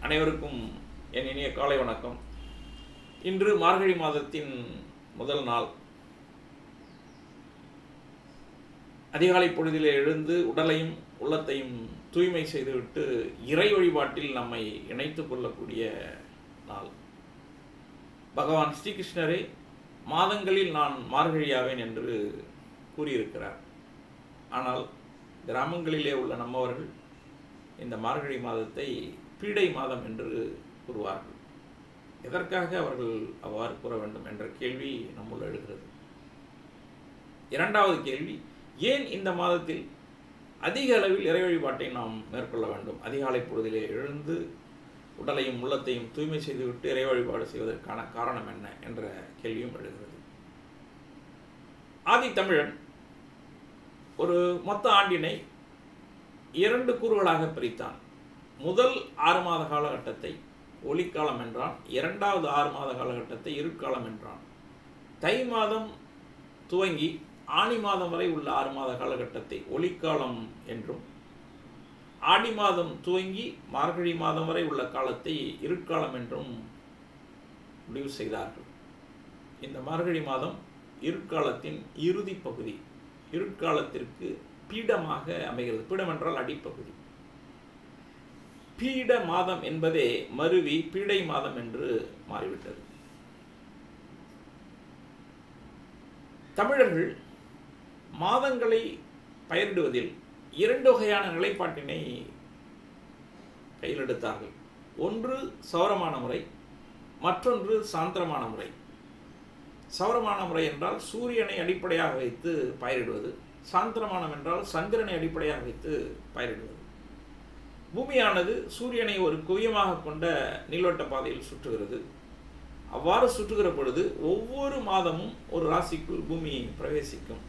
அனைவருக்கும் என் இனிய காலை வணக்கம் இன்று மார்கழி மாதத்தின் முதல் நாள் அதிகாலை பொழுதிலே எழுந்து உடலையும் உள்ளத்தையும் தூய்மை செய்துவிட்டு இறை வழிபாட்டில் நம்மை இணைத்துக் கொள்ளக்கூடிய நாள் பகவான் ஸ்ரீகிருஷ்ணரே மாதங்களில் நான் மார்கழியாவேன் என்று கூறியிருக்கிறார் ஆனால் கிராமங்களிலே உள்ள நம்மவர்கள் இந்த மார்கழி மாதத்தை பீடை மாதம் என்று கூறுவார்கள் எதற்காக அவர்கள் அவ்வாறு கூற வேண்டும் என்ற கேள்வி நம்முள் எழுகிறது இரண்டாவது கேள்வி ஏன் இந்த மாதத்தில் அதிக அளவில் இறை வழிபாட்டை நாம் மேற்கொள்ள வேண்டும் அதிகாலை பொழுதிலே எழுந்து உடலையும் உள்ளத்தையும் தூய்மை செய்துவிட்டு இறை வழிபாடு செய்வதற்கான காரணம் என்ன என்ற கேள்வியும் எழுகிறது ஆதி தமிழன் ஒரு மொத்த ஆண்டினை இரண்டு கூறுகளாக பிரித்தான் முதல் ஆறு மாத காலகட்டத்தை ஒளிக்காலம் என்றான் இரண்டாவது ஆறு மாத காலகட்டத்தை இருட்காலம் என்றான் தை மாதம் துவங்கி ஆணி மாதம் வரை உள்ள ஆறு மாத காலகட்டத்தை ஒளிக்காலம் என்றும் ஆடி மாதம் துவங்கி மார்கழி மாதம் வரை உள்ள காலத்தை இருட்காலம் என்றும் முடிவு செய்தார்கள் இந்த மார்கழி மாதம் இருட்காலத்தின் இறுதி பகுதி இருட்காலத்திற்கு பீடமாக அமைகிறது பீடம் என்றால் அடிப்பகுதி பீட மாதம் என்பதே மருவி பீடை மாதம் என்று மாறிவிட்டது தமிழர்கள் மாதங்களை பயிரிடுவதில் இரண்டு வகையான நிலைப்பாட்டினை கையில் எடுத்தார்கள் ஒன்று சௌரமான முறை மற்றொன்று சாந்திரமான முறை சௌரமான முறை என்றால் சூரியனை அடிப்படையாக வைத்து பயிரிடுவது சாந்திரமானம் என்றால் சந்திரனை அடிப்படையாக வைத்து பயிரிடுவது பூமியானது சூரியனை ஒரு குவியமாக கொண்ட நீள்வட்ட பாதையில் சுற்றுகிறது அவ்வாறு சுற்றுகிற பொழுது ஒவ்வொரு மாதமும் ஒரு ராசிக்குள் பூமி பிரவேசிக்கும்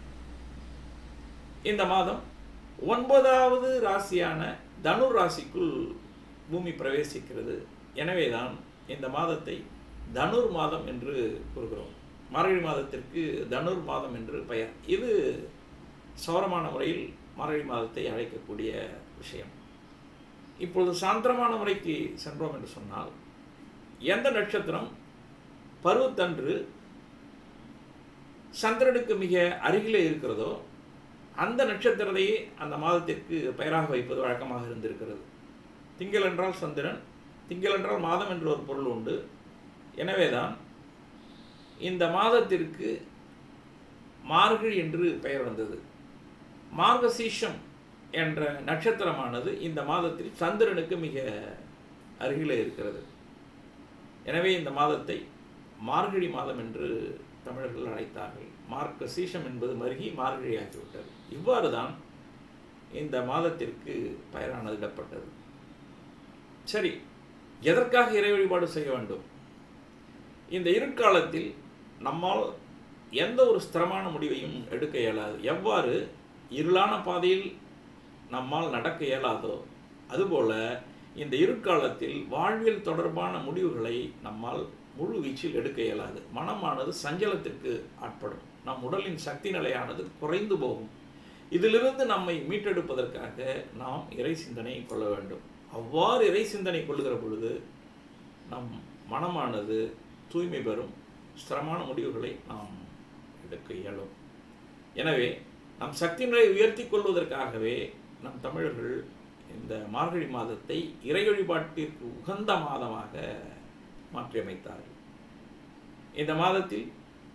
இந்த மாதம் ஒன்பதாவது ராசியான தனுர் ராசிக்குள் பூமி பிரவேசிக்கிறது எனவேதான் இந்த மாதத்தை தனுர் மாதம் என்று கூறுகிறோம் மார்கழி மாதத்திற்கு தனுர் மாதம் என்று பெயர் இது சௌரமான முறையில் மார்கழி மாதத்தை அழைக்கக்கூடிய விஷயம் இப்பொழுது சாந்திரமான முறைக்கு சென்றோம் என்று சொன்னால் எந்த நட்சத்திரம் பருவத்தன்று சந்திரனுக்கு மிக அருகிலே இருக்கிறதோ அந்த நட்சத்திரத்தையே அந்த மாதத்திற்கு பெயராக வைப்பது வழக்கமாக இருந்திருக்கிறது திங்கள் என்றால் சந்திரன் திங்கள் என்றால் மாதம் என்று ஒரு பொருள் உண்டு எனவேதான் இந்த மாதத்திற்கு மார்கழி என்று பெயர் வந்தது மார்கசீஷம் என்ற நட்சத்திரமானது இந்த மாதத்தில் சந்திரனுக்கு மிக அருகிலே இருக்கிறது எனவே இந்த மாதத்தை மார்கழி மாதம் என்று தமிழர்கள் அழைத்தார்கள் மார்க்க சீஷம் என்பது மருகி மார்கழி ஆகிவிட்டது இவ்வாறு தான் இந்த மாதத்திற்கு பெயரானது இடப்பட்டது சரி எதற்காக இறை வழிபாடு செய்ய வேண்டும் இந்த இருட்காலத்தில் நம்மால் எந்த ஒரு ஸ்திரமான முடிவையும் எடுக்க இயலாது எவ்வாறு இருளான பாதையில் நம்மால் நடக்க இயலாதோ அதுபோல இந்த இருட்காலத்தில் வாழ்வியல் தொடர்பான முடிவுகளை நம்மால் முழு வீச்சில் எடுக்க இயலாது மனமானது சஞ்சலத்திற்கு ஆட்படும் நம் உடலின் சக்தி நிலையானது குறைந்து போகும் இதிலிருந்து நம்மை மீட்டெடுப்பதற்காக நாம் இறை சிந்தனை கொள்ள வேண்டும் அவ்வாறு இறை சிந்தனை கொள்ளுகிற பொழுது நம் மனமானது தூய்மை பெறும் ஸ்திரமான முடிவுகளை நாம் எடுக்க இயலும் எனவே நம் சக்தி நிலை உயர்த்தி கொள்வதற்காகவே நம் தமிழர்கள் இந்த மார்கழி மாதத்தை இறை வழிபாட்டிற்கு உகந்த மாதமாக மாற்றியமைத்தார்கள் இந்த மாதத்தில்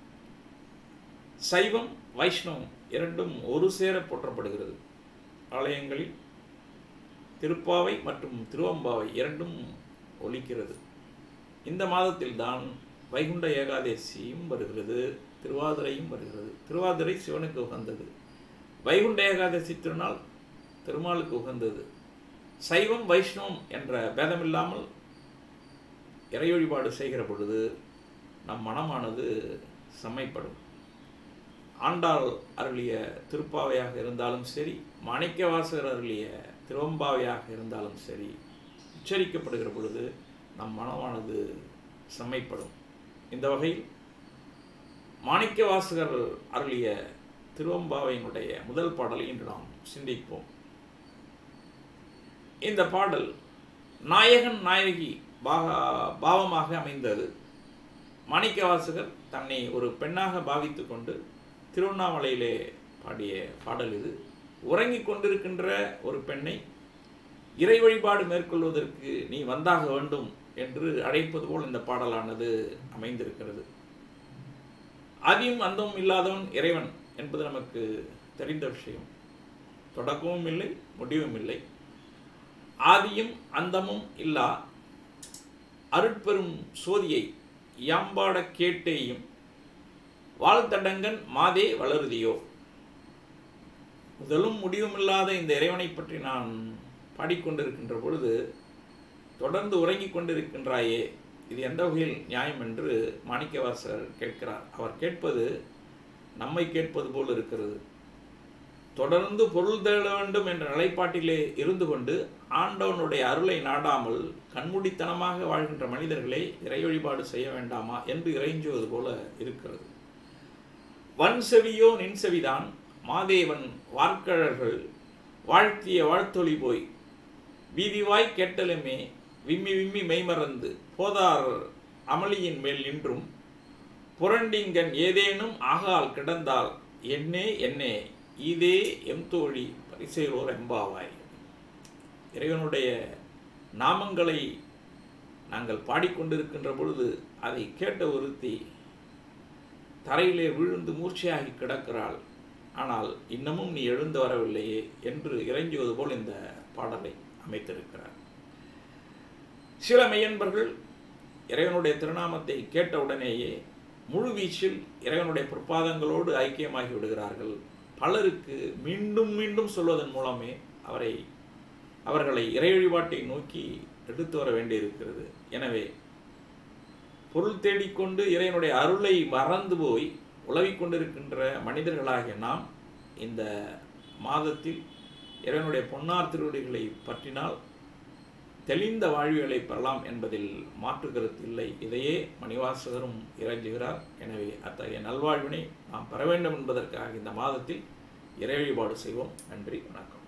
சைவம் வைஷ்ணவம் இரண்டும் ஒரு சேர போற்றப்படுகிறது ஆலயங்களில் திருப்பாவை மற்றும் திருவம்பாவை இரண்டும் ஒலிக்கிறது இந்த மாதத்தில் தான் வைகுண்ட ஏகாதசியும் வருகிறது திருவாதிரையும் வருகிறது திருவாதிரை சிவனுக்கு உகந்தது வைகுண்ட ஏகாதசி திருநாள் திருமாலுக்கு உகந்தது சைவம் வைஷ்ணவம் என்ற பேதமில்லாமல் இறை வழிபாடு செய்கிற பொழுது நம் மனமானது செம்மைப்படும் ஆண்டாள் அருளிய திருப்பாவையாக இருந்தாலும் சரி மாணிக்கவாசகர் அருளிய திருவம்பாவையாக இருந்தாலும் சரி உச்சரிக்கப்படுகிற பொழுது நம் மனமானது செம்மைப்படும் இந்த வகையில் மாணிக்கவாசகர் அருளிய திருவம்பாவையினுடைய முதல் பாடலை இன்று நாம் சிந்திப்போம் இந்த பாடல் நாயகன் நாயகி பாகா பாவமாக அமைந்தது மாணிக்கவாசகர் தன்னை ஒரு பெண்ணாக பாவித்து கொண்டு திருவண்ணாமலையிலே பாடிய பாடல் இது உறங்கிக் கொண்டிருக்கின்ற ஒரு பெண்ணை இறை வழிபாடு மேற்கொள்வதற்கு நீ வந்தாக வேண்டும் என்று அழைப்பது போல் இந்த பாடலானது அமைந்திருக்கிறது ஆதியும் அந்தமும் இல்லாதவன் இறைவன் என்பது நமக்கு தெரிந்த விஷயம் தொடக்கமும் இல்லை முடிவும் இல்லை ஆதியும் அந்தமும் இல்லா அருட்பெரும் சோதியை யாம்பாட கேட்டேயும் வாழ்த்தடங்கன் மாதே வளருதியோ முதலும் முடிவுமில்லாத இந்த இறைவனை பற்றி நான் பாடிக்கொண்டிருக்கின்ற பொழுது தொடர்ந்து உறங்கிக் கொண்டிருக்கின்றாயே இது எந்த வகையில் நியாயம் என்று மாணிக்கவாசகர் கேட்கிறார் அவர் கேட்பது நம்மை கேட்பது போல் இருக்கிறது தொடர்ந்து பொருள் தேட வேண்டும் என்ற நிலைப்பாட்டிலே இருந்து கொண்டு ஆண்டவனுடைய அருளை நாடாமல் கண்மூடித்தனமாக வாழ்கின்ற மனிதர்களை இறை வழிபாடு செய்ய வேண்டாமா என்று இறைஞ்சுவது போல இருக்கிறது வன் செவியோ நின் செவிதான் மாதேவன் வார்க்கழர்கள் வாழ்த்திய வாழ்த்தொளி போய் வீதிவாய் கேட்டலுமே விம்மி விம்மி மெய்மறந்து போதார் அமளியின் மேல் நின்றும் புரண்டிங்கன் ஏதேனும் ஆகால் கிடந்தால் என்னே என்னே இதே எம் தோழி பரிசெய்வோர் எம்பாவாய் இறைவனுடைய நாமங்களை நாங்கள் பாடிக்கொண்டிருக்கின்ற பொழுது அதை கேட்ட ஒருத்தி தரையிலே விழுந்து மூர்ச்சையாகி கிடக்கிறாள் ஆனால் இன்னமும் நீ எழுந்து வரவில்லையே என்று இறைஞ்சுவது போல் இந்த பாடலை அமைத்திருக்கிறார் சில மெய்யன்பர்கள் இறைவனுடைய திருநாமத்தை கேட்ட உடனேயே முழு வீச்சில் இறைவனுடைய பொற்பாதங்களோடு ஐக்கியமாகி விடுகிறார்கள் பலருக்கு மீண்டும் மீண்டும் சொல்வதன் மூலமே அவரை அவர்களை இறை வழிபாட்டை நோக்கி எடுத்து வர வேண்டியிருக்கிறது எனவே பொருள் தேடிக்கொண்டு இறைவனுடைய அருளை மறந்து போய் உழவிக் கொண்டிருக்கின்ற மனிதர்களாகிய நாம் இந்த மாதத்தில் இறைவனுடைய பொன்னார் திருவடிகளை பற்றினால் தெளிந்த வாழ்வியலை பெறலாம் என்பதில் மாற்று கருத்து இல்லை இதையே மணிவாசகரும் இறைஞ்சுகிறார் எனவே அத்தகைய நல்வாழ்வினை நாம் பெற வேண்டும் என்பதற்காக இந்த மாதத்தில் இறை வழிபாடு செய்வோம் நன்றி வணக்கம்